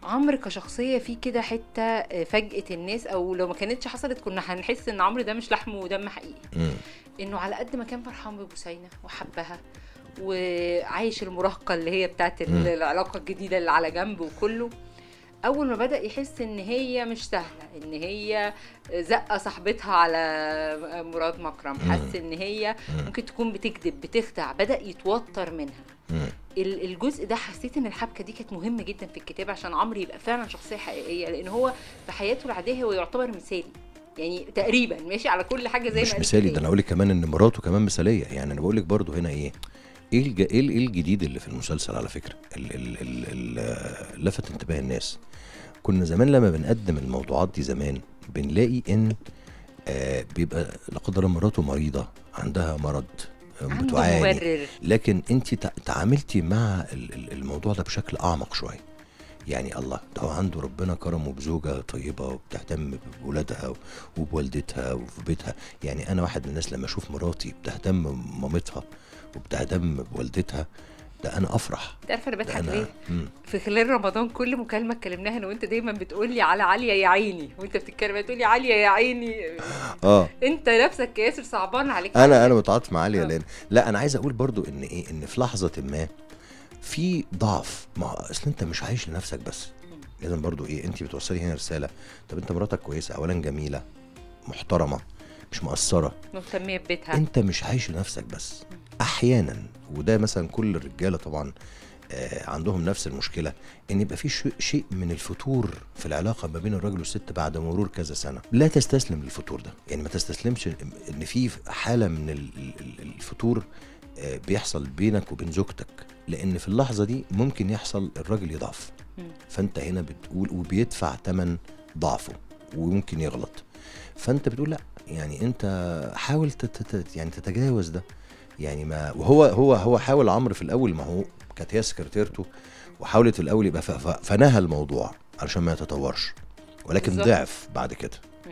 عمرو كشخصيه في كده حته آه، فاجأت الناس او لو ما كانتش حصلت كنا هنحس ان عمرو ده مش لحم ودم حقيقي مم. انه على قد ما كان فرحان ببوسينه وحبها وعايش المراهقه اللي هي بتاعت ال- مم. العلاقه الجديده اللي على جنب وكله اول ما بدا يحس ان هي مش سهله ان هي زقه صاحبتها على مراد مكرم مم. حس ان هي ممكن تكون بتكذب بتخدع بدا يتوتر منها مم. ال- الجزء ده حسيت ان الحبكه دي كانت مهمه جدا في الكتاب عشان عمرو يبقى فعلا شخصيه حقيقيه لان هو في حياته العاديه هو يعتبر مثالي يعني تقريبا ماشي على كل حاجه زي ما مش قال مثالي ده الكتاب. انا اقول لك كمان ان مراته كمان مثاليه يعني انا بقول لك برضو هنا ايه ايه الج... ايه ال- إيه الجديد اللي في المسلسل على فكره ال... ال... ال... ال... لفت انتباه الناس كنا زمان لما بنقدم الموضوعات دي زمان بنلاقي ان آه بيبقى لا قدر الله مراته مريضه عندها مرض آه، عنده بتعاني مبرر لكن انت تع- تعاملتي مع ال- ال- الموضوع ده بشكل اعمق شويه يعني الله ده هو عنده ربنا كرمه بزوجه طيبه وبتهتم بولادها وبوالدتها وفي بيتها يعني انا واحد من الناس لما اشوف مراتي بتهتم بمامتها وبتهتم بوالدتها ده انا افرح انت عارفه انا ده بضحك انا ليه؟ مم. في خلال رمضان كل مكالمه اتكلمناها انا وانت دايما بتقول لي على عاليه يا عيني وانت بتتكلم تقول لي عاليه يا عيني اه انت نفسك ياسر صعبان عليك انا انا متعاطف مع عليا آه. لان لا انا عايز اقول برضو ان ايه ان في لحظه ما في ضعف ما هو اصل انت مش عايش لنفسك بس لازم برضو ايه انت بتوصلي هنا رساله طب انت مراتك كويسه اولا جميله محترمه مش مقصره مهتميه ببيتها انت مش عايش لنفسك بس احيانا وده مثلا كل الرجاله طبعا آه عندهم نفس المشكله ان يبقى في شيء- شيء من الفتور في العلاقه ما بين الراجل والست بعد مرور كذا سنه لا تستسلم للفتور ده يعني ما تستسلمش ان في حاله من ال- ال- الفتور آه، بيحصل بينك وبين زوجتك لان في اللحظه دي ممكن يحصل الراجل يضعف مم. فانت هنا بتقول وبيدفع ثمن ضعفه وممكن يغلط فانت بتقول لا يعني انت حاول تت- تت- يعني تتجاوز ده يعني ما وهو هو هو حاول عمرو في الاول ما هو كانت هي سكرتيرته وحاولت في الاول يبقى ف- ف- فنهى الموضوع علشان ما يتطورش ولكن بالظبط. ضعف بعد كده